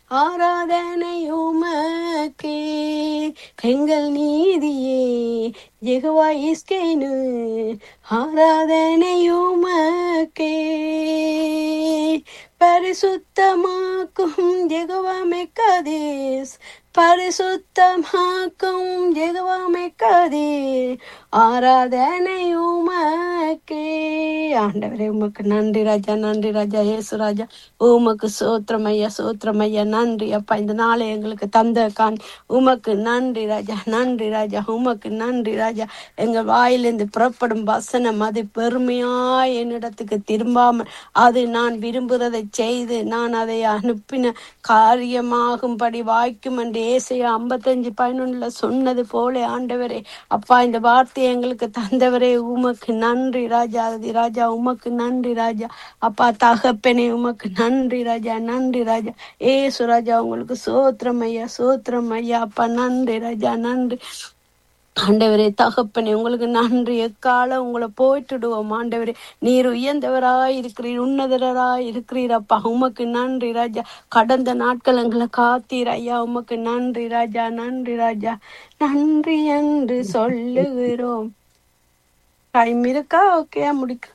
ஆராதனை உமக்கே எங்கள் நீதியே யெகோவா இஸ்கேனு ஆராதனை உமக்கே பரிசுத்தமாக்கும் யெகோவா மெக்கதேஸ் பரிசுத்தமாக்கும் யெகோவா மெக்கதேஸ் ஆராதனை உமக்கே ஆண்டவரே உமக்கு நன்றி ராஜா நன்றி ராஜா இயேசு ராஜா உமக்கு சோத்திரம் ஐயா சோத்திரம் ஐயா நன்றி அப்பா இந்த நாளை எங்களுக்கு தந்த கான் உமக்கு நன்றி ராஜா நன்றி ராஜா உமக்கு நன்றி ராஜா எங்கள் வாயிலிருந்து புறப்படும் வசனம் அது பெருமையாய் என்னிடத்துக்கு திரும்பாமல் அது நான் விரும்புகிறதை செய்து நான் அதை அனுப்பின காரியமாகும்படி வாய்க்கும் என்று ஏசையா ஐம்பத்தஞ்சு பதினொன்னுல சொன்னது போல ஆண்டவரே அப்பா இந்த வார்த்தையை எங்களுக்கு தந்தவரே உமக்கு நன்றி ராஜா ஆதி ராஜா உமக்கு நன்றி ராஜா அப்பா தகப்பனே உமக்கு நன்றி ராஜா நன்றி ராஜா ஏசு ராஜா உங்களுக்கு சோத்திரம் ஐயா சோத்திரம் ஐயா அப்பா நன்றி ராஜா நன்றி ஆண்டவரே தகப்பனே உங்களுக்கு நன்றி எக்காலம் உங்களை போயிட்டுடுவோம் ஆண்டவரே நீர் உயர்ந்தவராய் இருக்கிறீர் உன்னதராய் இருக்கிறீர் அப்பா உமக்கு நன்றி ராஜா கடந்த நாட்கள் எங்களை காத்தீர் ஐயா உமக்கு நன்றி ராஜா நன்றி ராஜா நன்றி என்று சொல்லுகிறோம் டைம் இருக்கா ஓகே முடிக்க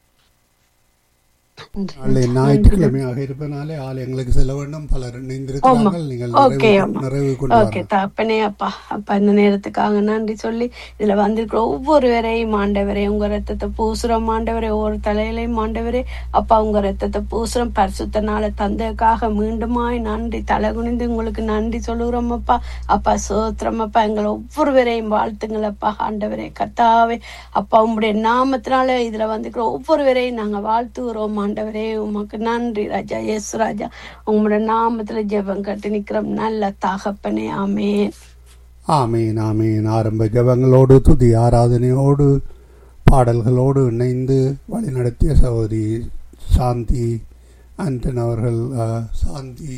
நாளை ஞாயிற்றுக்கிழமையாக இருப்பதனாலே ஆலயங்களுக்கு செல்ல வேண்டும் பலர் இணைந்திருக்கிறார்கள் நீங்கள் ஓகே நிறைவு ஆமா நிறைவு கொண்டு ஓகே வாருங்கள் தகப்பனே அப்பா அப்பா இந்த நேரத்துக்காக நன்றி சொல்லி இதுல வந்திருக்கிற ஒவ்வொருவரையும் ஆண்டவரே உங்க ரத்தத்தை பூசுறோம் ஆண்டவரே ஒவ்வொரு தலையிலையும் ஆண்டவரே அப்பா உங்க ரத்தத்தை பூசுறோம் பரிசுத்த நாளை தந்ததுக்காக மீண்டுமாய் நன்றி தலை குனிந்து உங்களுக்கு நன்றி சொல்லுகிறோம் அப்பா அப்பா சோத்திரம் அப்பா எங்களை ஒவ்வொருவரையும் வாழ்த்துங்கள் அப்பா ஆண்டவரே கத்தாவே அப்பா உங்களுடைய நாமத்தினால இதுல வந்துக்கிற ஒவ்வொருவரையும் நாங்க வாழ்த்துகிறோம் ஆண்டவரே உமக்கு நன்றி ராஜா எஸ் ராஜா உங்களுடைய நாமத்துல ஜெபம் கட்டி நிக்கிறோம் நல்ல தகப்பனே ஆமென் ஆமீன் ஆமீன் ஆரம்ப ஜபங்களோடு துதி ஆராதனையோடு பாடல்களோடு இணைந்து வழிநடத்திய சகோதரி சாந்தி ஆண்டன் அவர்கள் அஹ், சாந்தி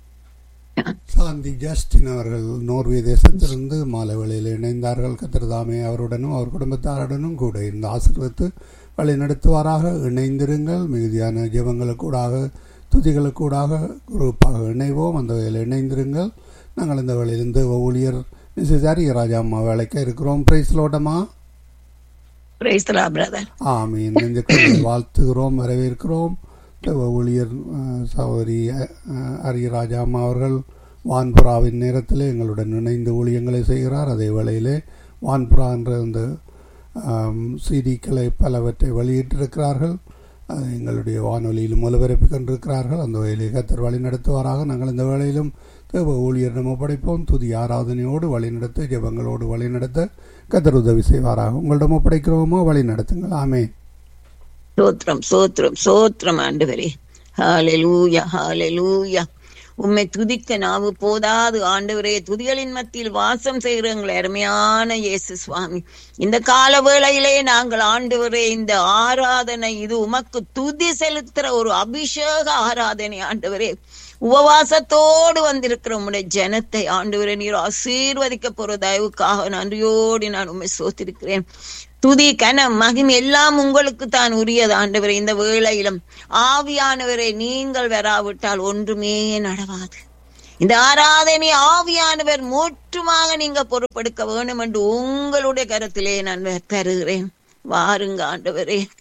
சாந்தி ஜஸ்டின் அவர்கள் நோர்வே தேசத்திலிருந்து மாலை வேளையில் இணைந்தார்கள் கத்திரதாமே அவருடனும் அவர் குடும்பத்தாருடனும் கூட இந்த ஆசீர்வத்து வழி நடத்துவாராக இணைந்திருங்கள் மிகுதியான ஜெபங்களுக்கூடாக துதிகளுக்கூடாக குரூப்பாக இணைவோம் அந்த வேளையில் இணைந்திருங்கள் நாங்கள் இந்த வேளையிலிருந்து ஊழியர் மிஸ்ஸஸ் அரியராஜா அம்மா வேலைக்கு இருக்கிறோம் பிரைஸ்லோட்டமா பிரைஸ்தலா பிரதர் ஆமீன் நெஞ்சுக்களை வாழ்த்துகிறோம் வரவேற்கிறோம் தேவ ஊழியர் அஹ், சகோதரி அஹ், அரியராஜா அம்மா அவர்கள் வான்புறாவின் நேரத்தில் எங்களுடன் இணைந்து ஊழியங்களை செய்கிறார் அதே வேளையிலே வான்புறா என்ற அந்த சிடிக்களை பலவற்றை வெளியிட்டிருக்கிறார்கள் அது எங்களுடைய வானொலியிலும் ஒலிபரப்பிக் கொண்டிருக்கிறார்கள் அந்த வகையிலே கத்தர் வழி நடத்துவாராக நாங்கள் இந்த வேளையிலும் தேவ ஊழியரிடம் ஒப்படைப்போம் துதி ஆராதனையோடு வழி நடத்த ஜெபங்களோடு வழி நடத்த கத்தர் உதவி செய்வாராக உங்களிடம் ஒப்படைக்கிறோமோ வழி நடத்துங்கள் ஆமே சோத்திரம் சோத்திரம் சோத்திரம் ஆண்டவரே ஹalleluya ஹalleluya உம்மை துதிக்க நாவு போதாது ஆண்டவரே துதிகளின் மத்தியில் வாசம் செய்கிற எங்கள் அருமையான இயேசு சுவாமி இந்த கால வேளையிலே நாங்கள் ஆண்டவரே இந்த ஆராதனை இது உமக்கு துதி செலுத்துற ஒரு அபிஷேக ஆராதனை ஆண்டவரே உபவாசத்தோடு வந்திருக்கிற உம்முடைய ஜனத்தை ஆண்டவரே நீர் ஆசீர்வதிக்க போற தயவுக்காக நன்றியோடு நான் உண்மை சோத்திருக்கிறேன் துதி கனம் மகிமை எல்லாம் உங்களுக்கு தான் உரியது ஆண்டவரே இந்த வேளையிலும் ஆவியானவரை நீங்கள் வராவிட்டால் ஒன்றுமே நடவாது இந்த ஆராதனை ஆவியானவர் முற்றுமாக நீங்க பொறுப்பெடுக்க வேணும் என்று உங்களுடைய கருத்திலே நான் தருகிறேன் வாருங்க ஆண்டவரே